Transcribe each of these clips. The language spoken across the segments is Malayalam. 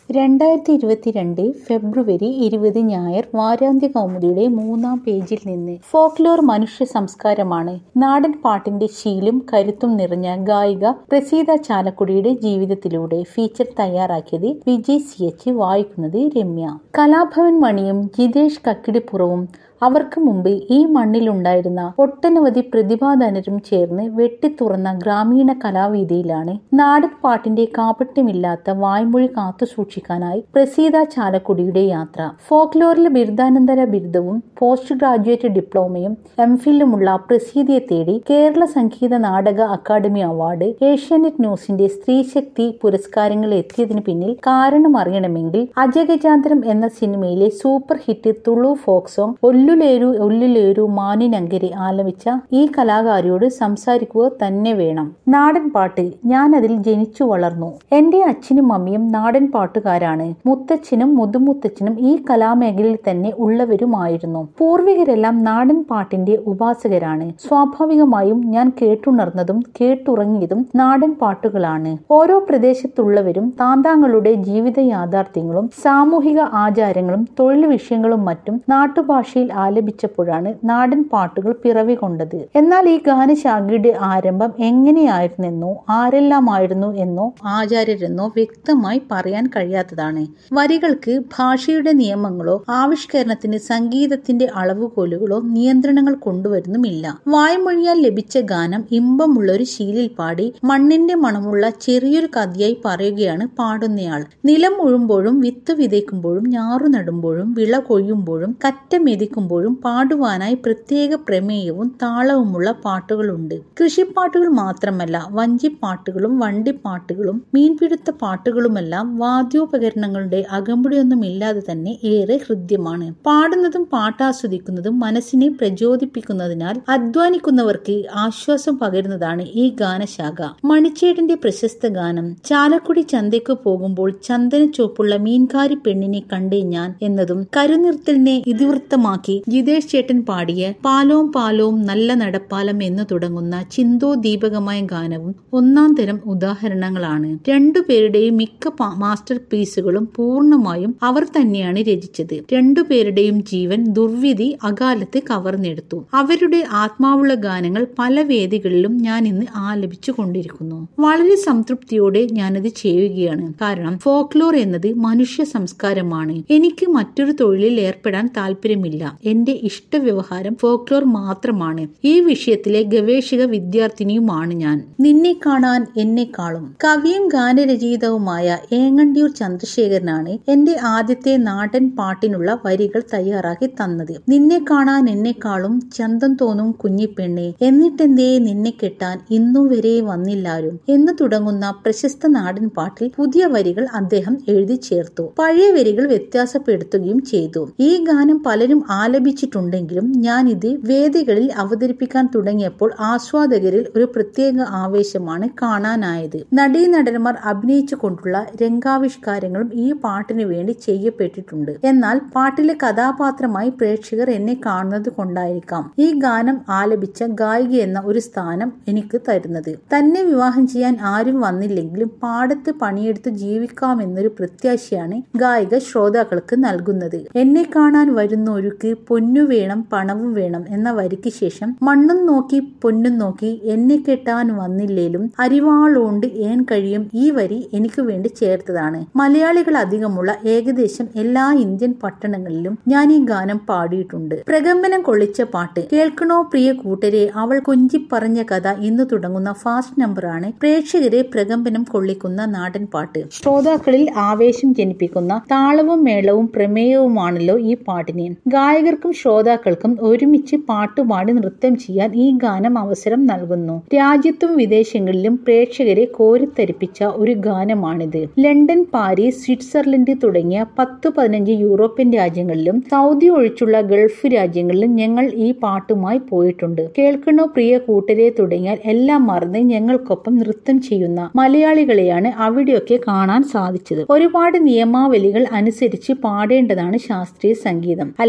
രണ്ടായിരത്തി ഇരുപത്തിരണ്ട് ഫെബ്രുവരി ഇരുപത് ഞായർ വാരാന്ത്യ കൗമുദിയുടെ മൂന്നാം പേജിൽ നിന്ന് ഫോക്ലോർ മനുഷ്യ സംസ്കാരമാണ് നാടൻ പാട്ടിന്റെ ശീലും കരുത്തും നിറഞ്ഞ ഗായിക പ്രസീത ചാലക്കുടിയുടെ ജീവിതത്തിലൂടെ ഫീച്ചർ തയ്യാറാക്കിയത് വിജയ് സി എച്ച് വായിക്കുന്നത് രമ്യ കലാഭവൻ മണിയും ജിതേഷ് കക്കിടിപ്പുറവും അവർക്ക് മുമ്പ് ഈ മണ്ണിലുണ്ടായിരുന്ന ഒട്ടനവധി പ്രതിഭാധനരും ചേർന്ന് വെട്ടിത്തുറന്ന ഗ്രാമീണ കലാവേദിയിലാണ് നാടൻ പാട്ടിന്റെ കാപട്യമില്ലാത്ത വായ്മൊഴി കാത്തുസൂക്ഷിക്കാനായി പ്രസീത ചാലക്കുടിയുടെ യാത്ര ഫോക്ലോറിലെ ബിരുദാനന്തര ബിരുദവും പോസ്റ്റ് ഗ്രാജുവേറ്റ് ഡിപ്ലോമയും എംഫിലുമുള്ള പ്രസീതയെ തേടി കേരള സംഗീത നാടക അക്കാദമി അവാർഡ് ഏഷ്യാനെറ്റ് ന്യൂസിന്റെ സ്ത്രീശക്തി പുരസ്കാരങ്ങൾ എത്തിയതിനു പിന്നിൽ കാരണം അറിയണമെങ്കിൽ അജഗജാന്തരം എന്ന സിനിമയിലെ super hit Tulu folk song Olluleru Olluleru മാനിനങ്കരി ആലപിച്ച ഈ കലാകാരിയോട് സംസാരിക്കുക തന്നെ വേണം നാടൻ പാട്ട് ഞാൻ അതിൽ ജനിച്ചു വളർന്നു എന്റെ അച്ഛനും അമ്മയും നാടൻ പാട്ടുകാരാണ് മുത്തച്ഛനും മുതുമുത്തച്ഛനും ഈ കലാമേഖലയിൽ തന്നെ ഉള്ളവരുമായിരുന്നു പൂർവികരെല്ലാം നാടൻ പാട്ടിന്റെ ഉപാസകരാണ് സ്വാഭാവികമായും ഞാൻ കേട്ടുണർന്നതും കേട്ടുറങ്ങിയതും നാടൻ പാട്ടുകളാണ് ഓരോ പ്രദേശത്തുള്ളവരും താന്താങ്ങളുടെ ജീവിത യാഥാർത്ഥ്യങ്ങളും സാമൂഹിക ആചാരങ്ങളും തൊഴിൽ വിഷയങ്ങളും മറ്റും നാട്ടുഭാഷയിൽ ആലപിച്ചപ്പോഴാണ് നാടൻ പാട്ടുകൾ പിറവി കൊണ്ടത് എന്നാൽ ഈ ഗാനശാഖയുടെ ആരംഭം എങ്ങനെയായിരുന്നെന്നോ ആരെല്ലാമായിരുന്നു എന്നോ ആചാര്യരെന്നോ വ്യക്തമായി പറയാൻ കഴിയാത്തതാണ് വരികൾക്ക് ഭാഷയുടെ നിയമങ്ങളോ ആവിഷ്കരണത്തിന് സംഗീതത്തിന്റെ അളവുകോലുകളോ നിയന്ത്രണങ്ങൾ കൊണ്ടുവരുന്നുമില്ല വായ്മൊഴിയാൽ ലഭിച്ച ഗാനം ഇമ്പമുള്ള ഒരു ശീലിൽ പാടി മണ്ണിന്റെ മണമുള്ള ചെറിയൊരു കഥയായി പറയുകയാണ് പാടുന്നയാൾ നിലം ഉഴുമ്പോഴും വിത്ത് വിതയ്ക്കുമ്പോഴും ഞാറു നടുമ്പോഴും വിള കൊയ്യുമ്പോഴും കറ്റ മെതിക്കുമ്പോഴും പാടുവാനായി പ്രത്യേക പ്രമേയവും താളവുമുള്ള പാട്ടുകളുണ്ട് കൃഷിപ്പാട്ടുകൾ മാത്രമല്ല വഞ്ചിപ്പാട്ടുകളും വണ്ടിപ്പാട്ടുകളും മീൻപിടുത്ത പാട്ടുകളുമെല്ലാം വാദ്യോപകരണങ്ങളുടെ അകമ്പടിയൊന്നുമില്ലാതെ തന്നെ ഏറെ ഹൃദ്യമാണ് പാടുന്നതും പാട്ടാസ്വദിക്കുന്നതും മനസ്സിനെ പ്രചോദിപ്പിക്കുന്നതിനാൽ അധ്വാനിക്കുന്നവർക്ക് ആശ്വാസം പകരുന്നതാണ് ഈ ഗാനശാഖ മണിച്ചേട്ടന്റെ പ്രശസ്ത ഗാനം ചാലക്കുടി ചന്തയ്ക്ക് പോകുമ്പോൾ ചന്ദന ചോപ്പുള്ള മീൻകാരി പെണ്ണിനെ കണ്ടേ ഞാൻ എന്നതും കരുനിർത്തലിനെ ഇതിവൃത്തമാക്കി ജിതേഷ് ചേട്ടൻ പാടിയ പാലോം പാലോം നല്ല നടപ്പാലം എന്ന് തുടങ്ങുന്ന ചിന്തോ ദീപകമായ ഗാനവും ഒന്നാം തരം ഉദാഹരണങ്ങളാണ് രണ്ടുപേരുടെയും മിക്ക മാസ്റ്റർ പീസുകളും പൂർണ്ണമായും അവർ തന്നെയാണ് രചിച്ചത് രണ്ടുപേരുടെയും ജീവൻ ദുർവിധി അകാലത്ത് കവർന്നെടുത്തു അവരുടെ ആത്മാവുള്ള ഗാനങ്ങൾ പല വേദികളിലും ഞാൻ ഇന്ന് ആലപിച്ചു കൊണ്ടിരിക്കുന്നു വളരെ സംതൃപ്തിയോടെ ഞാനത് ചെയ്യുകയാണ് കാരണം ഫോക്ലോർ എന്നത് മനുഷ്യ സംസ്കാരമാണ് എനിക്ക് മറ്റൊരു തൊഴിലിൽ ഏർപ്പെടാൻ താല്പര്യമില്ല എന്റെ ഇഷ്ടവ്യവഹാരം ഫോക്ലോർ മാത്രമാണ് ഈ വിഷയത്തിലെ ഗവേഷക വിദ്യാർത്ഥിനിയുമാണ് ഞാൻ നിന്നെ കാണാൻ എന്നെ കാളും കവിയും ഗാനരചയിതാവുമായ ഏങ്ങണ്ടിയൂർ ചന്ദ്രശേഖരനാണ് എന്റെ ആദ്യത്തെ നാടൻ പാട്ടിനുള്ള വരികൾ തയ്യാറാക്കി തന്നത് നിന്നെ കാണാൻ എന്നെക്കാളും ചന്തം തോന്നും കുഞ്ഞിപ്പെണ്ണെ എന്നിട്ടെന്തേ നിന്നെ കെട്ടാൻ ഇന്നു വരെ വന്നില്ലാരും എന്ന് തുടങ്ങുന്ന പ്രശസ്ത നാടൻ പാട്ടിൽ പുതിയ വരികൾ അദ്ദേഹം എഴുതി ചേർത്തു പഴയ വരികൾ വ്യത്യാസപ്പെടുത്തുകയും ചെയ്തു ഈ ഗാനം പലരും ആലപിച്ചിട്ടുണ്ടെങ്കിലും ഞാൻ ഇത് വേദികളിൽ അവതരിപ്പിക്കാൻ തുടങ്ങിയപ്പോൾ ആസ്വാദകരിൽ ഒരു പ്രത്യേക ആവേശമാണ് കാണാനായത് നടീനടന്മാർ അഭിനയിച്ചു കൊണ്ടുള്ള രംഗാവിഷ്കാരങ്ങളും ഈ പാട്ടിനു വേണ്ടി ചെയ്യപ്പെട്ടിട്ടുണ്ട് എന്നാൽ പാട്ടിലെ കഥാപാത്രമായി പ്രേക്ഷകർ എന്നെ കാണുന്നത് കൊണ്ടായിരിക്കാം ഈ ഗാനം ആലപിച്ച ഗായിക എന്ന ഒരു സ്ഥാനം എനിക്ക് തരുന്നത് തന്നെ വിവാഹം ചെയ്യാൻ ആരും വന്നില്ലെങ്കിലും പാടത്ത് പണിയെടുത്ത് ജീവിക്കാമെന്നൊരു പ്രത്യാശയാണ് ഗായിക ശ്രോതാക്കൾക്ക് നൽകുന്നത് എന്നെ കാണാൻ വരുന്നവർക്ക് പൊന്നു വേണം പണവും വേണം എന്ന വരിക്ക് ശേഷം മണ്ണും നോക്കി പൊന്നും നോക്കി എന്നെ കെട്ടാൻ വന്നില്ലേലും അരിവാളോണ്ട് ഏൻ കഴിയും ഈ വരി എനിക്ക് വേണ്ടി ചേർത്തതാണ് മലയാളികൾ അധികമുള്ള ഏകദേശം എല്ലാ ഇന്ത്യൻ പട്ടണങ്ങളിലും ഞാൻ ഈ ഗാനം പാടിയിട്ടുണ്ട് പ്രകമ്പനം കൊള്ളിച്ച പാട്ട് കേൾക്കണോ പ്രിയ കൂട്ടരെ അവൾ കൊഞ്ചിപ്പറഞ്ഞ കഥ ഇന്ന് തുടങ്ങുന്ന ഫാസ്റ്റ് നമ്പറാണ് പ്രേക്ഷകരെ പ്രകമ്പനം കൊള്ളിക്കുന്ന നാടൻ പാട്ട് ശ്രോതാക്കളിൽ ആവേശം ജനിപ്പിക്കുന്ന താളവും മേളവും പ്രമേയവുമാണല്ലോ ഈ പാട്ടിന് ഗായകർക്കും ശ്രോതാക്കൾക്കും ഒരുമിച്ച് പാട്ടുപാടി നൃത്തം ചെയ്യാൻ ഈ ഗാനം അവസരം നൽകുന്നു രാജ്യത്തും വിദേശങ്ങളിലും പ്രേക്ഷകരെ കോരിത്തരിപ്പിച്ച ഒരു ഗാനമാണിത് ലണ്ടൻ പാരീസ് സ്വിറ്റ്സർലൻഡ് തുടങ്ങിയ പത്ത് പതിനഞ്ച് യൂറോപ്യൻ രാജ്യങ്ങളിലും സൗദി ഒഴിച്ചുള്ള ഗൾഫ് രാജ്യങ്ങളിലും ഞങ്ങൾ ഈ പാട്ടുമായി പോയിട്ടുണ്ട് കേൾക്കണോ പ്രിയ കൂട്ടരെ തുടങ്ങിയാൽ എല്ലാം മറന്ന് ഞങ്ങൾക്കൊപ്പം നൃത്തം ചെയ്യുന്ന മലയാളികളെയാണ് അവിടെയൊക്കെ കാണാൻ സാധിച്ചത് ഒരുപാട് നിയമാവലികൾ അനുസരിച്ച് പാടേണ്ടതാണ് ശാസ്ത്രീയ സംഗീതം അല്ലെങ്കിൽ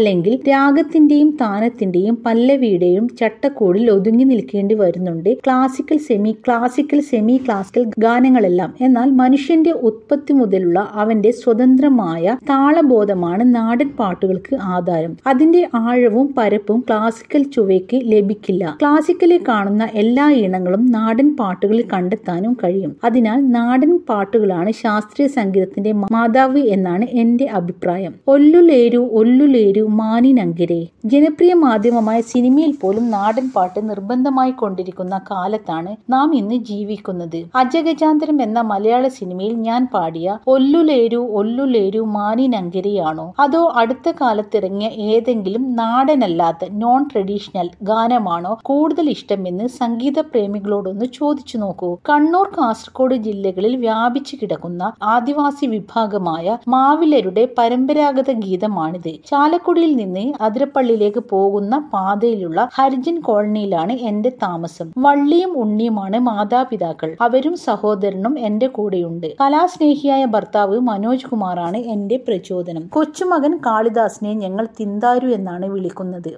രാഗത്തിന്റെയും താനത്തിന്റെയും പല്ലവിയുടെയും ചട്ടക്കൂടിൽ ഒതുങ്ങി നിൽക്കേണ്ടി വരുന്നുണ്ട് classical semi classical semi classical ഗാനങ്ങളെല്ലാം എന്നാൽ മനുഷ്യന്റെ ഉത്പത്തി മുതലുള്ള അവന്റെ സ്വതന്ത്രമായ താളബോധമാണ് നാടൻ പാട്ടുകൾക്ക് ആധാരം അതിന്റെ ആഴവും പരപ്പും ക്ലാസിക്കൽ ചുവയ്ക്ക് ലഭിക്കില്ല ക്ലാസിക്കലിൽ കാണുന്ന എല്ലാ ഇനങ്ങളും നാടൻ പാട്ടുകളിൽ കണ്ടെത്താനും കഴിയും അതിനാൽ നാടൻ പാട്ടുകളാണ് ശാസ്ത്രീയ സംഗീതത്തിന്റെ മാതാവ് എന്നാണ് എന്റെ അഭിപ്രായം ഒല്ലുലേരു ഒല്ലുലേരു മാനിനങ്കരെ ജനപ്രിയ മാധ്യമമായ സിനിമയിൽ പോലും നാടൻ പാട്ട് നിർബന്ധമായി കൊണ്ടിരിക്കുന്ന കാലത്താണ് നാം ഇന്ന് ജീവിക്കുന്നത് അജഗജാന്തരം എന്ന മലയാള സിനിമയിൽ ഞാൻ പാടിയ ഒല്ലുലേരു ഒല്ലുലേരു മാനിനങ്കരയാണോ അതോ അടുത്ത കാലത്തിറങ്ങിയ ഏതെങ്കിലും നാടനല്ലാത്ത നോൺ ട്രഡീഷണൽ ഗാനമാണോ കൂടുതൽ ഇഷ്ടമെന്ന് സംഗീത പ്രേമികളോടൊന്ന് ചോദിച്ചു നോക്കൂ കണ്ണൂർ കാസർഗോഡ് ജില്ലകളിൽ വ്യാപിച്ചു കിടക്കുന്ന ആദിവാസി വിഭാഗമായ മാവിലരുടെ പരമ്പരാഗത ഗീതമാണിത് ചാലക്കുടിയിൽ നിന്ന് അതിരപ്പള്ളിയിലേക്ക് പോകുന്ന പാതയിലുള്ള ഹരിജൻ കോളനിയിലാണ് എന്റെ താമസം വള്ളിയും ഉണ്ണിയുമാണ് മാതാപിതാക്കൾ അവരും സഹോദരനും എന്റെ കൂടെയുണ്ട് കലാസ്നേഹിയായ ഭർത്താവ് മനോജ് കുമാറാണ് എന്റെ പ്രചോദനം കൊച്ചുമകൻ കാളിദാസിനെ ഞങ്ങൾ തിന്താരു എന്നാണ് വിളിക്കുന്നത്